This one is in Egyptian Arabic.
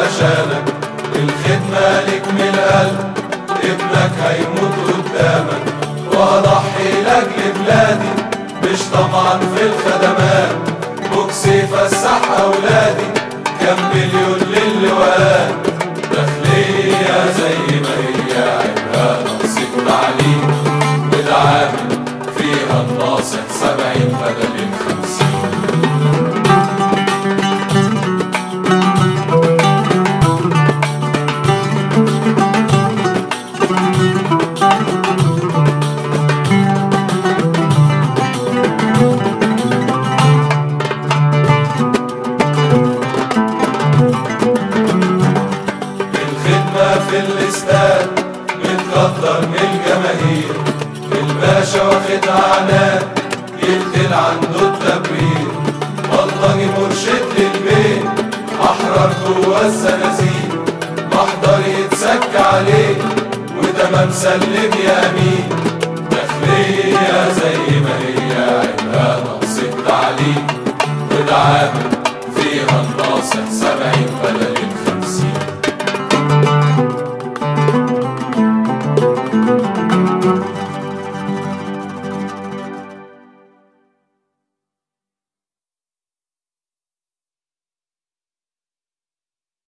علشانك الخدمة لك من القلب ابنك هيموت قدامك واضحي لاجل بلادي مش طمعا في الخدمات بوكسي فسح اولادي كم مليون للواد داخلية زي ما هي عيبها نقص التعليم والعامل فيها الناصح سبعين بدل الخمسين الخدمة في الاستاد متقدر من الجماهير الباشا واخد عناد يقتل عنده التبرير بلطجي مرشد للبيت احرر جوا الزنازين محضر يتسك عليه وتمام سلم يا امين